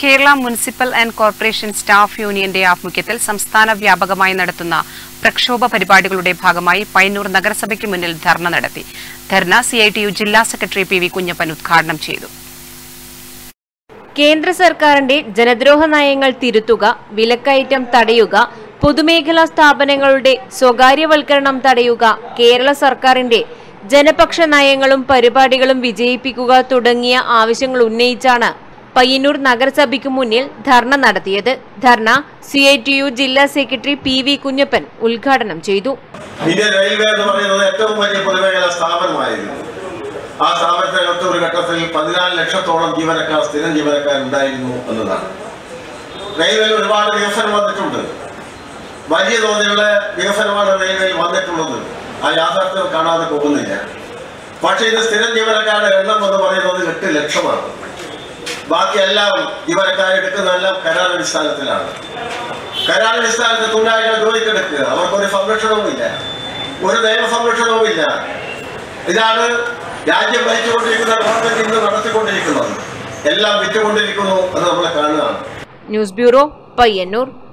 Kerala municipal and corporation staff യൂണിയന്റെ ആഭിമുഖ്യത്തിൽ സംസ്ഥാന വ്യാപകമായി നടത്തുന്ന പ്രക്ഷോഭ പരിപാടികളുടെ ഭാഗമായി പയ്യന്നൂർ നഗരസഭയ്ക്ക് മുന്നിൽ ധർണ നടത്തി ധർണ സിഐടിയു ജില്ലാ സെക്രട്ടറി പി വി കുഞ്ഞപ്പൻ ഉദ്ഘാടനം ചെയ്തു കേന്ദ്ര സർക്കാരിന്റെ ജനദ്രോഹ നയങ്ങൾ തിരുത്തുക വിലക്കയറ്റം തടയുക പൊതുമേഖലാ സ്ഥാപനങ്ങളുടെ സ്വകാര്യവൽക്കരണം തടയുക കേരള സർക്കാരിന്റെ ജനപക്ഷ നയങ്ങളും പരിപാടികളും വിജയിപ്പിക്കുക തുടങ്ങിയ ആവശ്യങ്ങൾ ഉന്നയിച്ചാണ് പയ്യന്നൂർ നഗരസഭയ്ക്ക് മുന്നിൽ ധർണ നടത്തിയത് ധർണ സി ജില്ലാ സെക്രട്ടറി പി വി കുഞ്ഞപ്പൻ ഉദ്ഘാടനം ചെയ്തു ഇന്ത്യൻ റെയിൽവേ എന്ന് പറയുന്നത് ഏറ്റവും വലിയ പൊതുമേഖലാ സ്ഥാപനമായിരുന്നു ആ സ്ഥാപനത്തിനകത്ത് ഒരു ഘട്ടത്തിൽ പതിനാല് ലക്ഷത്തോളം ജീവനക്കാർ സ്ഥിരം ജീവനക്കാർ ഉണ്ടായിരുന്നു എന്നതാണ് റെയിൽവേയിൽ ഒരുപാട് വികസനം വന്നിട്ടുണ്ട് വലിയ തോതിലുള്ള വികസനമാണ് റെയിൽവേയിൽ വന്നിട്ടുള്ളത് ആ യാഥാർത്ഥ്യം കാണാതെ പോകുന്നില്ല പക്ഷേ ഇത് സ്ഥിരം ജീവനക്കാരുടെ എണ്ണം എന്ന് പറയുന്നത് എട്ട് ലക്ഷമാണ് ബാക്കിയെല്ലാം ജീവനക്കാരെടുക്കുന്നതെല്ലാം കരാറടിസ്ഥാനത്തിലാണ് കരാറടിസ്ഥാനത്തിൽ തൊഴിലാളികൾ ജോലിക്കെടുക്കുക അവർക്കൊരു സംരക്ഷണവുമില്ല ഒരു നിയമ സംരക്ഷണവുമില്ല ഇതാണ് രാജ്യം ഭരിച്ചുകൊണ്ടിരിക്കുന്ന ഗവൺമെന്റ് ഇന്ന് നടത്തിക്കൊണ്ടിരിക്കുന്നത് എല്ലാം വിറ്റുകൊണ്ടിരിക്കുന്നു എന്ന് നമ്മൾ കാണുകയാണ് ന്യൂസ് ബ്യൂറോ പയ്യന്നൂർ